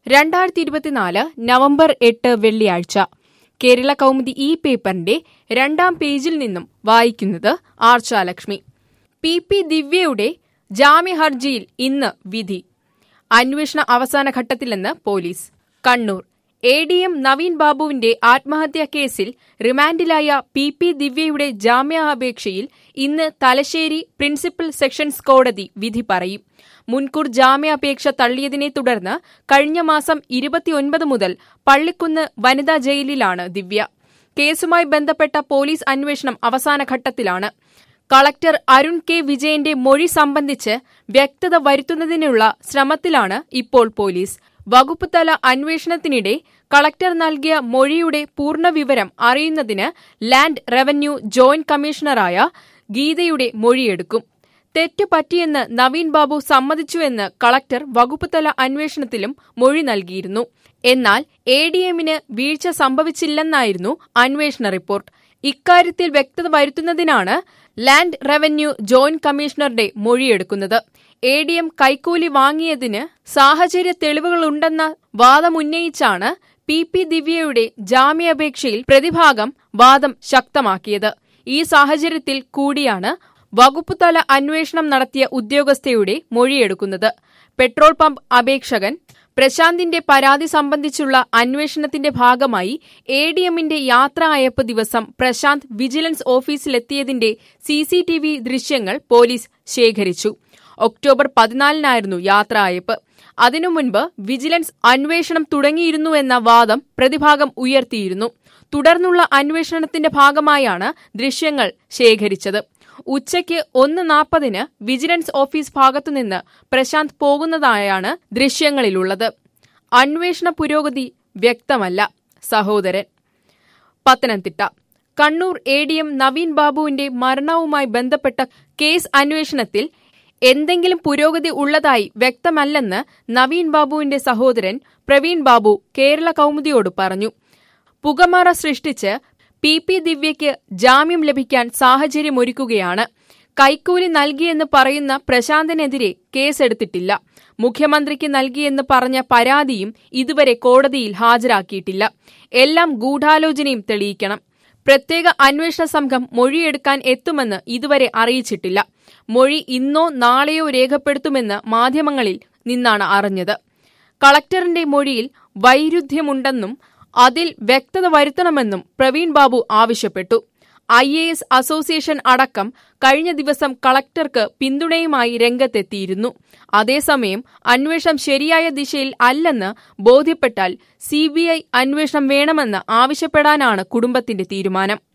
രണ്ടായിരത്തി ഇരുപത്തിനാല് നവംബർ എട്ട് വെള്ളിയാഴ്ച കേരള കൗമുദി ഈ പേപ്പറിന്റെ രണ്ടാം പേജിൽ നിന്നും വായിക്കുന്നത് ആർച്ചാലക്ഷ്മി പി പി ദിവ്യയുടെ ജാമ്യഹർജിയിൽ ഇന്ന് വിധി അന്വേഷണ അവസാന ഘട്ടത്തിലെന്ന് police Kannur A D M Naveen ബാബുവിന്റെ ആത്മഹത്യാ കേസിൽ റിമാൻഡിലായ പി പി ദിവ്യയുടെ ജാമ്യാപേക്ഷയിൽ ഇന്ന് തലശ്ശേരി പ്രിൻസിപ്പൽ സെഷൻസ് കോടതി വിധി പറയും മുൻകൂർ ജാമ്യാപേക്ഷ തള്ളിയതിനെ തുടർന്ന് കഴിഞ്ഞ മാസം ഇരുപത്തിയൊൻപത് മുതൽ പള്ളിക്കുന്ന് വനിതാ ജയിലിലാണ് ദിവ്യ കേസുമായി ബന്ധപ്പെട്ട പോലീസ് അന്വേഷണം അവസാന ഘട്ടത്തിലാണ് കളക്ടർ അരുൺ കെ വിജയന്റെ മൊഴി സംബന്ധിച്ച് വ്യക്തത വരുത്തുന്നതിനുള്ള ശ്രമത്തിലാണ് ഇപ്പോൾ പോലീസ് വകുപ്പ് തല അന്വേഷണത്തിനിടെ കളക്ടർ നൽകിയ മൊഴിയുടെ പൂർണ്ണവിവരം അറിയുന്നതിന് ലാൻഡ് റവന്യൂ ജോയിന്റ് കമ്മീഷണറായ ഗീതയുടെ മൊഴിയെടുക്കും തെറ്റ് പറ്റിയെന്ന് നവീൻ ബാബു സമ്മതിച്ചുവെന്ന് കളക്ടർ വകുപ്പുതല അന്വേഷണത്തിലും മൊഴി നൽകിയിരുന്നു എന്നാൽ എ ഡി എമ്മിന് വീഴ്ച സംഭവിച്ചില്ലെന്നായിരുന്നു അന്വേഷണ റിപ്പോർട്ട് ഇക്കാര്യത്തിൽ വ്യക്തത വരുത്തുന്നതിനാണ് ലാൻഡ് റവന്യൂ ജോയിന്റ് കമ്മീഷണറുടെ മൊഴിയെടുക്കുന്നത് എ ഡി എം കൈക്കൂലി വാങ്ങിയതിന് സാഹചര്യ തെളിവുകളുണ്ടെന്ന വാദമുന്നയിച്ചാണ് പി പി ദിവ്യയുടെ ജാമ്യാപേക്ഷയിൽ പ്രതിഭാഗം വാദം ശക്തമാക്കിയത് ഈ സാഹചര്യത്തിൽ കൂടിയാണ് വകുപ്പുതല അന്വേഷണം നടത്തിയ ഉദ്യോഗസ്ഥയുടെ മൊഴിയെടുക്കുന്നത് പെട്രോൾ പമ്പ് അപേക്ഷകൻ പ്രശാന്തിന്റെ പരാതി സംബന്ധിച്ചുള്ള അന്വേഷണത്തിന്റെ ഭാഗമായി എ ഡി എമ്മിന്റെ യാത്ര അയപ്പ് ദിവസം പ്രശാന്ത് വിജിലൻസ് ഓഫീസിലെത്തിയതിന്റെ സിസിടിവി ദൃശ്യങ്ങൾ പോലീസ് ശേഖരിച്ചു ഒക്ടോബർ പതിനാലിനായിരുന്നു യാത്ര അയപ്പ് അതിനു മുൻപ് വിജിലൻസ് അന്വേഷണം തുടങ്ങിയിരുന്നുവെന്ന വാദം പ്രതിഭാഗം ഉയർത്തിയിരുന്നു തുടർന്നുള്ള അന്വേഷണത്തിന്റെ ഭാഗമായാണ് ദൃശ്യങ്ങൾ ശേഖരിച്ചത് ഉച്ചയ്ക്ക് ഒന്ന് നാൽപ്പതിന് വിജിലൻസ് ഓഫീസ് ഭാഗത്തുനിന്ന് പ്രശാന്ത് പോകുന്നതായാണ് ദൃശ്യങ്ങളിലുള്ളത് അന്വേഷണ പുരോഗതി വ്യക്തമല്ല സഹോദരൻ Pathanamthitta Kannur A D M Naveen ബാബുവിന്റെ മരണവുമായി ബന്ധപ്പെട്ട കേസ് അന്വേഷണത്തിൽ എന്തെങ്കിലും പുരോഗതി ഉള്ളതായി വ്യക്തമല്ലെന്ന് നവീൻ ബാബുവിന്റെ സഹോദരൻ പ്രവീൺ ബാബു കേരള കൗമുദിയോട് പറഞ്ഞു പുകമറ സൃഷ്ടിച്ച് പി പി ദിവ്യയ്ക്ക് ജാമ്യം ലഭിക്കാൻ സാഹചര്യമൊരുക്കുകയാണ് കൈക്കൂലി നൽകിയെന്ന് പറയുന്ന പ്രശാന്തിനെതിരെ കേസെടുത്തിട്ടില്ല മുഖ്യമന്ത്രിക്ക് നൽകിയെന്ന് പറഞ്ഞ പരാതിയും ഇതുവരെ കോടതിയിൽ ഹാജരാക്കിയിട്ടില്ല എല്ലാം ഗൂഢാലോചനയും തെളിയിക്കണം പ്രത്യേക അന്വേഷണ സംഘം മൊഴിയെടുക്കാൻ എത്തുമെന്ന് ഇതുവരെ അറിയിച്ചിട്ടില്ല മൊഴി ഇന്നോ നാളെയോ രേഖപ്പെടുത്തുമെന്ന് മാധ്യമങ്ങളിൽ നിന്നാണ് അറിഞ്ഞത് കളക്ടറിന്റെ മൊഴിയിൽ വൈരുദ്ധ്യമുണ്ടെന്നും അതിൽ വ്യക്തത വരുത്തണമെന്നും പ്രവീൺ ബാബു ആവശ്യപ്പെട്ടു ഐ എ എസ് അസോസിയേഷൻ അടക്കം കഴിഞ്ഞ ദിവസം കളക്ടർക്ക് പിന്തുണയുമായി രംഗത്തെത്തിയിരുന്നു അതേസമയം അന്വേഷണം ശരിയായ ദിശയിൽ അല്ലെന്ന് ബോധ്യപ്പെട്ടാൽ സിബിഐ അന്വേഷണം വേണമെന്ന് ആവശ്യപ്പെടാനാണ് കുടുംബത്തിന്റെ തീരുമാനം